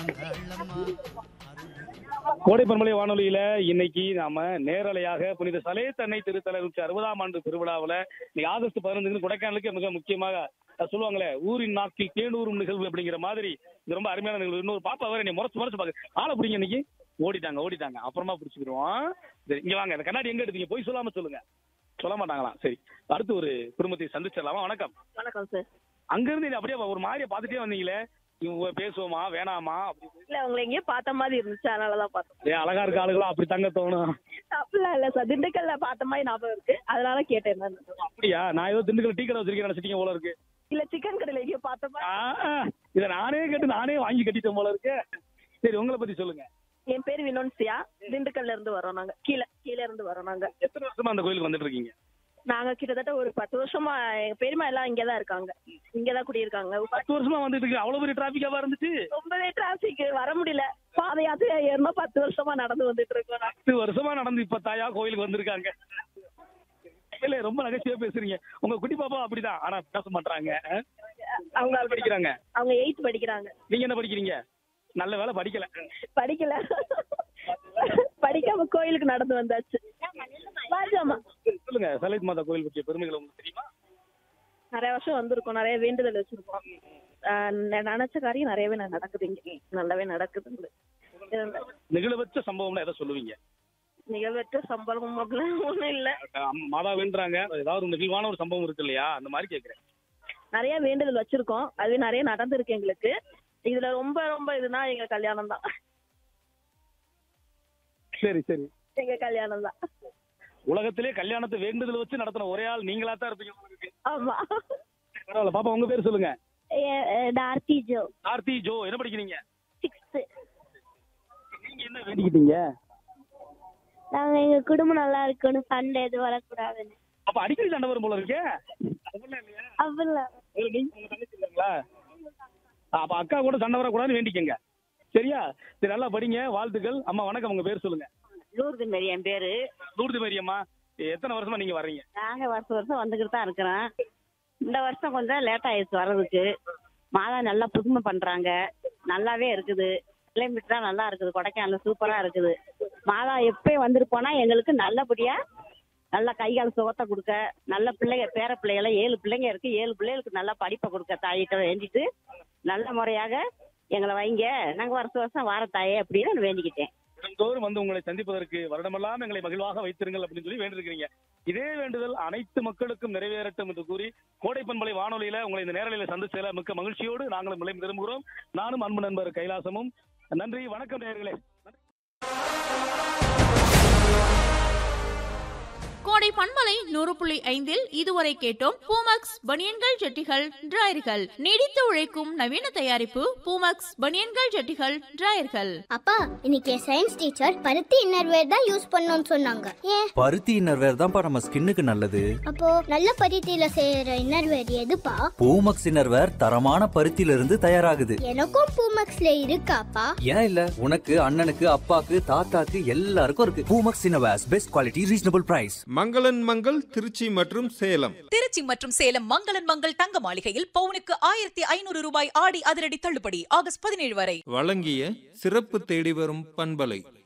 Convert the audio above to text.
கோடை பண்பலை வானொலியில இன்னைக்கு நாம நேரலையாக புனித சலேத் அன்னை திருத்தல நூற்றி அறுபதாம் ஆண்டு திருவிழாவுல இன்னைக்கு ஆகஸ்ட் பதினஞ்சுக்கு கொடைக்கானலுக்கு மிக முக்கியமாக அஹ், சொல்லுவாங்களே ஊரின் நாக்கில் தேனூரும் நிகழ்வு அப்படிங்கிற மாதிரி இது ரொம்ப அருமையான நிகழ்வு இன்னொரு பாப்பா வேற நீ முறைச்சு முறைச்சு பாக்க ஆளை பிடிங்க இன்னைக்கு ஓடிட்டாங்க ஓடிட்டாங்க அப்புறமா பிடிச்சிக்கிடுவோம் சரி இங்க வாங்க இந்த கண்ணாடி எங்க எடுத்தீங்க போய் சொல்லாம சொல்லுங்க சொல்ல மாட்டாங்களாம் சரி அடுத்து ஒரு குடும்பத்தை சந்திச்சிடலாமா வணக்கம் வணக்கம் சார் அங்க இருந்து நீ அப்படியே ஒரு மாதிரியா பாத்துட்டே வந்தீங்களே இவங்க பேசுவோமா வேணாமா அப்படி இல்ல உங்களை எங்கேயோ பார்த்த மாதிரி இருந்துச்சு அதனாலதான் பார்த்தோம் ஏன் அழகா இருக்க ஆளுகளா அப்படி தங்க தோணும் அப்படிலாம் இல்ல சார் திண்டுக்கல்ல பார்த்த மாதிரி ஞாபகம் இருக்கு அதனால கேட்டேன் என்னன்னு. அப்படியா நான் ஏதோ திண்டுக்கல் டீ கடை வச்சிருக்கேன் நினைச்சிட்டீங்க போல இருக்கு இல்ல சிக்கன் கடையில எங்கேயோ பார்த்த மாதிரி ஆ, இத நானே கேட்டு நானே வாங்கி கட்டிட்டேன் போல இருக்கு சரி உங்களை பத்தி சொல்லுங்க என் பேர் வினோன்சியா திண்டுக்கல்ல இருந்து வரோம் நாங்க கீழே கீழே இருந்து வரோம் நாங்க எத்தனை வருஷமா அந்த கோயிலுக்கு வந்துட்டு இருக்கீங்க நாங்க கிட்டத்தட்ட ஒரு பத்து வருஷமா எங்க பெரியமா எல்லாம் இங்கதான் இருக்காங்க இங்கதான் குடியிருக்காங்க பத்து வருஷமா வந்துட்டு இருக்கு அவ்வளவு பெரிய டிராபிக்காவா இருந்துச்சு ரொம்பவே டிராபிக் வர முடியல பாத யாத்திரை ஏறினா பத்து வருஷமா நடந்து வந்துட்டு இருக்கோம் நாங்க. பத்து வருஷமா நடந்து இப்ப தாயா கோயிலுக்கு வந்திருக்காங்க இல்ல ரொம்ப நகைச்சுவையா பேசுறீங்க உங்க குட்டி பாப்பா அப்படிதான் ஆனா பேச மாட்டாங்க அவங்க அவங்க படிக்கிறாங்க அவங்க எயித் படிக்கிறாங்க நீங்க என்ன படிக்கிறீங்க நல்ல வேலை படிக்கல படிக்கல படிக்காம கோயிலுக்கு நடந்து வந்தாச்சு ராஜாமா சரி, சொல்லுங்க சலித் மாதா கோயில் பற்றிய பெருமைகள் உங்களுக்கு தெரியுமா நிறைய வருஷம் வந்திருக்கோம் நிறைய வேண்டுதல் வச்சிருக்கோம் ஆஹ் ந- நினைச்ச காரியம் நிறையவே ந- நடக்குது இங்க நல்லாவே நடக்குது நிகழ வச்ச சம்பவம்னா எதை சொல்லுவீங்க நிகழ்வற்ற சம்பளம் அப்படிலாம் ஒண்ணும் இல்ல அஹ் மாதா வேண்டுறாங்க ஏதாவது ஒரு நெகிழ்வான ஒரு சம்பவம் இருக்கு இல்லையா அந்த மாதிரி கேக்குறேன் நிறைய வேண்டுதல் வச்சிருக்கோம் அது நிறைய நடந்திருக்கு எங்களுக்கு இதுல ரொம்ப ரொம்ப இதுனா எங்க கல்யாணம் தான் சரி சரி எங்க கல்யாணம் தான் உலகத்திலே கல்யாணத்தை வேண்டுதல் வச்சு நடத்தின ஒரே ஆள் நீங்களா தான் இருப்பீங்க உங்களுக்கு ஆமா பரவாயில்ல பாப்பா உங்க பேர் சொல்லுங்க டார்த்தி ஜோ கார்த்தி ஜோ என்ன படிக்கிறீங்க சிக்ஸ்த் நீங்க என்ன வேண்டிக்கிட்டீங்க நாங்க எங்க குடும்பம் நல்லா இருக்கணும் சண்டை எதுவும் வரக்கூடாதுன்னு அப்ப அடிக்கடி சண்டை வரும் போல இருக்கே அதெல்லாம் இல்லையா அப்படிலாம் ஒரு நீங்க உங்க தங்கச்சி இல்லைங்களா அப்ப அக்கா கூட சண்டை வரக்கூடாதுன்னு வேண்டிக்கங்க சரியா சரி நல்லா படிங்க வாழ்த்துக்கள் அம்மா வணக்கம் உங்க பேர் சொல்லுங்க லூர்து மாரி என் பேரு தூர்த்தி மாரியம்மா எத்தனை வருஷமா நீங்க வர்றீங்க நாங்க வருஷம் வருஷம் வந்துகிட்டு தான் இருக்கிறோம் இந்த வருஷம் கொஞ்சம் லேட் ஆயிடுச்சு வர்றதுக்கு மாதா நல்லா புதுமை பண்றாங்க நல்லாவே இருக்குது கிளைமேட்லாம் நல்லா இருக்குது கொடைக்கானல் சூப்பரா இருக்குது மாதா எப்பயும் வந்துட்டு போனா எங்களுக்கு நல்லபடியா நல்ல கை கால் சுகத்தை கொடுக்க நல்ல பிள்ளைங்க பேர பிள்ளைகளை ஏழு பிள்ளைங்க இருக்கு ஏழு பிள்ளைகளுக்கு நல்லா படிப்பை கொடுக்க தாயிட்ட வேண்டிட்டு நல்ல முறையாக எங்களை வைங்க நாங்க வருஷம் வருஷம் வார தாயே அப்படின்னு நான் வேண்டிக்கிட்டேன் தினந்தோறும் வந்து உங்களை சந்திப்பதற்கு வருடமெல்லாம் எங்களை மகிழ்வாக வைத்திருங்கள் அப்படின்னு சொல்லி வேண்டியிருக்கிறீங்க இதே வேண்டுதல் அனைத்து மக்களுக்கும் நிறைவேறட்டும் என்று கூறி கோடை பண்பலை வானொலியில உங்களை இந்த நேரலையில சந்திச்சல மிக்க மகிழ்ச்சியோடு நாங்களும் விளையும் விரும்புகிறோம் நானும் அன்பு நண்பர் கைலாசமும் நன்றி வணக்கம் நேயர்களே கோடை பண்பலை நூறு புள்ளி ஐந்தில் இதுவரை கேட்டோம் பூமக்ஸ் பனியன்கள் ஜட்டிகள் டிராயர்கள் நீடித்து உழைக்கும் நவீன தயாரிப்பு பூமக்ஸ் பனியன்கள் ஜட்டிகள் டிராயர்கள் அப்பா இன்னைக்கு சயின்ஸ் டீச்சர் பருத்தி இன்னர்வேர் தான் யூஸ் பண்ணணும்னு சொன்னாங்க ஏன் பருத்தி இன்னர்வேர் தான்ப்பா நம்ம ஸ்கின்னுக்கு நல்லது அப்போ நல்ல பருத்தியில செய்யற இன்னர்வேர் எதுப்பா பூமக்ஸ் இன்னர்வேர் தரமான பருத்தியில இருந்து தயாராகுது எனக்கும் பூமக்ஸ்ல இருக்காப்பா ஏன் இல்ல உனக்கு அண்ணனுக்கு அப்பாக்கு தாத்தாக்கு எல்லாருக்கும் இருக்கு Poomex innerwears best quality reasonable price மங்களன் மங்கள் திருச்சி மற்றும் சேலம் திருச்சி மற்றும் சேலம் மங்களன் மங்கள் தங்க மாளிகையில் பவுனுக்கு ஆயிரத்தி ஐநூறு ரூபாய் ஆடி அதிரடி தள்ளுபடி ஆகஸ்ட் பதினேழு வரை வழங்கிய சிறப்பு தேடி வரும் பண்பலை